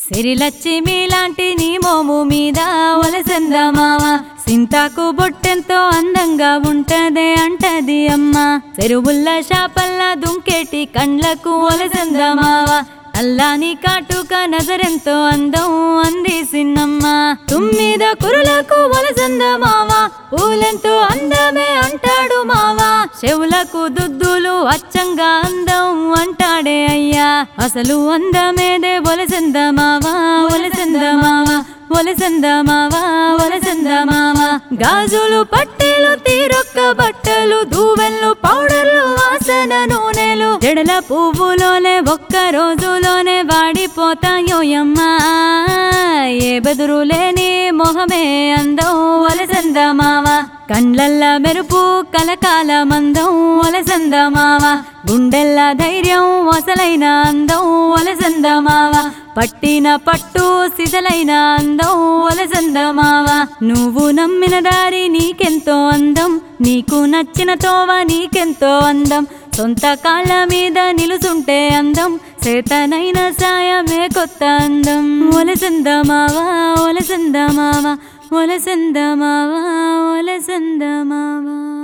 సిరిలచ్చిమి లాంటి నీ మోము మీద వలసంద మావ సింతాకు బొట్టెంతో అందంగా ఉంటదే అంటది అమ్మ చెరువుల్ల షాపల్లా దుంకేటి కండ్లకు వలసంద మావ అల్లాని కాటుక నజరెంతో అందం అంది సిన్నమ్మ తుమ్మిద కురులకు వలసంద మావ పూలెంతో అందమే అంటాడు మావా చెవులకు దుద్దులు అచ్చంగా అందం అంటాడే అయ్యా అసలు అందమేదే ఒలసంద మావా ఒలసంద మావా ఒలసంద మావా ఒలసంద మావా గాజులు పట్టెలు తీరొక్క బట్టలు దూవెళ్ళు పౌడర్లు వాసన నూనెలు జడల పువ్వులోనే ఒక్క రోజులోనే వాడిపోతాయోయమ్మా ఏ బెదురు లేని మొహమే అందం ఒలసంద మావా కండ్లల్ల మెరుపు కలకాల మందం ఒలసంద మావ గుండెల్ల ధైర్యం అసలైన అందం ఒలసంద మావ పట్టిన పట్టు సిసలైన అందం ఒలసంద మావ నువ్వు నమ్మిన దారి నీకెంతో అందం నీకు నచ్చిన తోవ నీకెంతో అందం సొంత కాళ్ళ మీద నిలుసుంటే అందం చేతనైన సాయమే కొత్త అందం ఒలసంద మావా ఒలసంద మావా ఒలసంద మావా ఒలసంద మావా